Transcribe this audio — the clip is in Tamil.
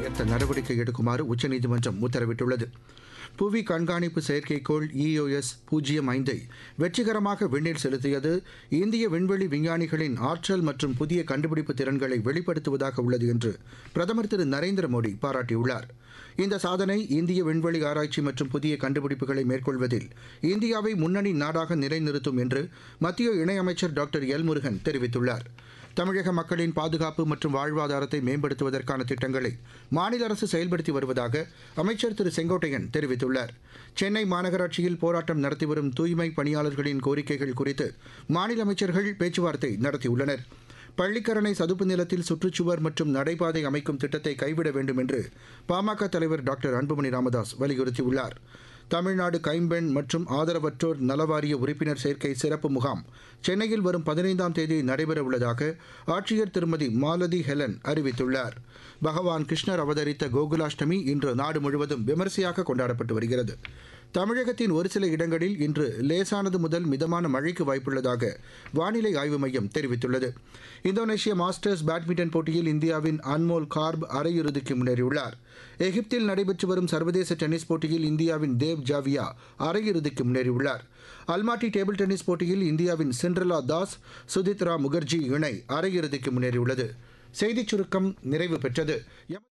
உயர்த்த நடவடிக்கை எடுக்குமாறு உச்சநீதிமன்றம் உத்தரவிட்டுள்ளது புவி கண்காணிப்பு செயற்கைக்கோள் இஓஎஸ் பூஜ்ஜியம் ஐந்தை வெற்றிகரமாக விண்ணில் செலுத்தியது இந்திய விண்வெளி விஞ்ஞானிகளின் ஆற்றல் மற்றும் புதிய கண்டுபிடிப்பு திறன்களை வெளிப்படுத்துவதாக உள்ளது என்று பிரதமர் திரு நரேந்திர மோடி பாராட்டியுள்ளார் இந்த சாதனை இந்திய விண்வெளி ஆராய்ச்சி மற்றும் புதிய கண்டுபிடிப்புகளை மேற்கொள்வதில் இந்தியாவை முன்னணி நாடாக நிலைநிறுத்தும் என்று மத்திய இணையமைச்சர் டாக்டர் எல் முருகன் தெரிவித்துள்ளார் தமிழக மக்களின் பாதுகாப்பு மற்றும் வாழ்வாதாரத்தை மேம்படுத்துவதற்கான திட்டங்களை மாநில அரசு செயல்படுத்தி வருவதாக அமைச்சர் திரு செங்கோட்டையன் தெரிவித்துள்ளார் சென்னை மாநகராட்சியில் போராட்டம் நடத்தி வரும் தூய்மை பணியாளர்களின் கோரிக்கைகள் குறித்து மாநில அமைச்சர்கள் பேச்சுவார்த்தை நடத்தியுள்ளனர் பள்ளிக்கரணை சதுப்பு நிலத்தில் சுற்றுச்சுவர் மற்றும் நடைபாதை அமைக்கும் திட்டத்தை கைவிட வேண்டும் என்று பாமக தலைவர் டாக்டர் அன்புமணி ராமதாஸ் வலியுறுத்தியுள்ளார் தமிழ்நாடு கைம்பெண் மற்றும் ஆதரவற்றோர் நலவாரிய உறுப்பினர் சேர்க்கை சிறப்பு முகாம் சென்னையில் வரும் பதினைந்தாம் தேதி நடைபெறவுள்ளதாக ஆட்சியர் திருமதி மாலதி ஹெலன் அறிவித்துள்ளார் பகவான் கிருஷ்ணர் அவதரித்த கோகுலாஷ்டமி இன்று நாடு முழுவதும் விமரிசையாக கொண்டாடப்பட்டு வருகிறது தமிழகத்தின் ஒரு சில இடங்களில் இன்று லேசானது முதல் மிதமான மழைக்கு வாய்ப்புள்ளதாக வானிலை ஆய்வு மையம் தெரிவித்துள்ளது இந்தோனேஷிய மாஸ்டர்ஸ் பேட்மிண்டன் போட்டியில் இந்தியாவின் அன்மோல் கார்ப் அரையிறுதிக்கு முன்னேறியுள்ளார் எகிப்தில் நடைபெற்று வரும் சர்வதேச டென்னிஸ் போட்டியில் இந்தியாவின் தேவ் ஜாவியா அரையிறுதிக்கு முன்னேறியுள்ளார் அல்மாட்டி டேபிள் டென்னிஸ் போட்டியில் இந்தியாவின் சிண்ட்ரலா தாஸ் சுதித்ரா முகர்ஜி இணை அரையிறுதிக்கு முன்னேறியுள்ளது செய்திச் சுருக்கம் நிறைவு பெற்றது